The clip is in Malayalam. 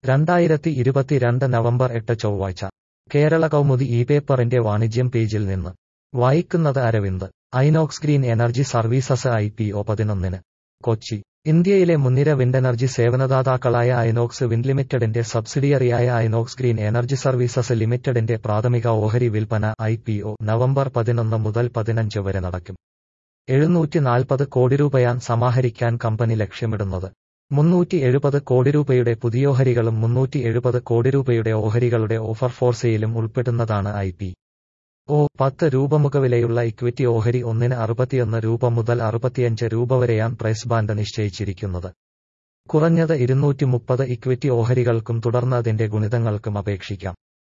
രണ്ടായിരത്തി ഇരുപത്തിരണ്ട് നവംബർ എട്ട് ചൊവ്വാഴ്ച കേരള കൗമുദി ഈ പേപ്പറിന്റെ വാണിജ്യം പേജിൽ നിന്ന് വായിക്കുന്നത് Aravind Inox green energy services I P O പതിനൊന്നിന് കൊച്ചി ഇന്ത്യയിലെ മുൻനിര വിൻഡ് എനർജി സേവനദാതാക്കളായ ഐനോക്സ് വിൻഡ് ലിമിറ്റഡിന്റെ സബ്സിഡിയറിയായ ഐനോക്സ് ഗ്രീൻ എനർജി സർവീസസ് ലിമിറ്റഡിന്റെ പ്രാഥമിക ഓഹരി വിൽപ്പന ഐ പി ഒ നവംബർ പതിനൊന്ന് മുതൽ പതിനഞ്ച് വരെ നടക്കും എഴുന്നൂറ്റി നാൽപ്പത് കോടി രൂപയാൻ സമാഹരിക്കാൻ കമ്പനി ലക്ഷ്യമിടുന്നത് മുന്നൂറ്റി എഴുപത് കോടി രൂപയുടെ പുതിയോഹരികളും മുന്നൂറ്റി എഴുപത് കോടി രൂപയുടെ ഓഹരികളുടെ ഓഫർ ഫോർ സെയിലും ഉൾപ്പെടുന്നതാണ് ഐ പി ഒ പത്ത് രൂപ മുഖവിലയുള്ള ഇക്വിറ്റി ഓഹരി ഒന്നിന് അറുപത്തിയൊന്ന് രൂപ മുതൽ അറുപത്തിയഞ്ച് രൂപ വരെയാൻ പ്രൈസ് ബാൻഡ് നിശ്ചയിച്ചിരിക്കുന്നത് കുറഞ്ഞത് ഇരുന്നൂറ്റി മുപ്പത് ഇക്വിറ്റി ഓഹരികൾക്കും തുടർന്ന് അതിന്റെ ഗുണിതങ്ങൾക്കും അപേക്ഷിക്കാം